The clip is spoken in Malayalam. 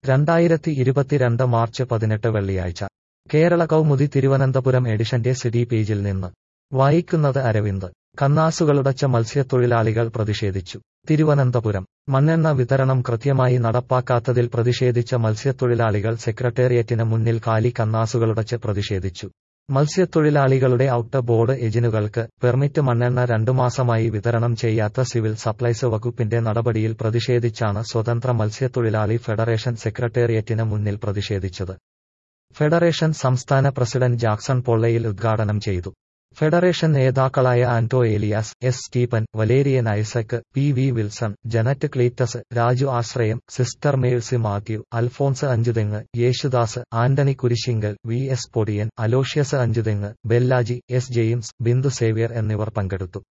രണ്ടായിരത്തി ഇരുപത്തിരണ്ട് മാർച്ച് പതിനെട്ട് വെള്ളിയാഴ്ച കേരള കൗമുദി തിരുവനന്തപുരം എഡിഷന്റെ സിറ്റി പേജിൽ നിന്ന് വായിക്കുന്നത് അരവിന്ദ് കന്നാസുകളുടച്ച മത്സ്യത്തൊഴിലാളികൾ പ്രതിഷേധിച്ചു തിരുവനന്തപുരം മണ്ണെണ്ണ വിതരണം കൃത്യമായി നടപ്പാക്കാത്തതിൽ പ്രതിഷേധിച്ച മത്സ്യത്തൊഴിലാളികൾ സെക്രട്ടേറിയറ്റിന് മുന്നിൽ കാലി കന്നാസുകളുടച്ച് പ്രതിഷേധിച്ചു മത്സ്യത്തൊഴിലാളികളുടെ ഔട്ട് ബോർഡ് എജിനുകൾക്ക് പെർമിറ്റ് മണ്ണെണ്ണ രണ്ടു മാസമായി വിതരണം ചെയ്യാത്ത സിവിൽ സപ്ലൈസ് വകുപ്പിന്റെ നടപടിയിൽ പ്രതിഷേധിച്ചാണ് സ്വതന്ത്ര മത്സ്യത്തൊഴിലാളി ഫെഡറേഷൻ സെക്രട്ടേറിയറ്റിന് മുന്നിൽ പ്രതിഷേധിച്ചത് ഫെഡറേഷൻ സംസ്ഥാന പ്രസിഡന്റ് ജാക്സൺ പൊള്ളയിൽ ഉദ്ഘാടനം ചെയ്തു ഫെഡറേഷൻ നേതാക്കളായ Anto Elias S Stephen Valerian Isaac P V Wilson Janet Cletus Raju Ashrayam sister Mercy Mathew Alphonse Anchuthengu Yesudas Antony Kurisinkal V S Podiyan Aloysius Anchuthengu Bellaji S James Bindu Xavier എന്നിവർ പങ്കെടുത്തു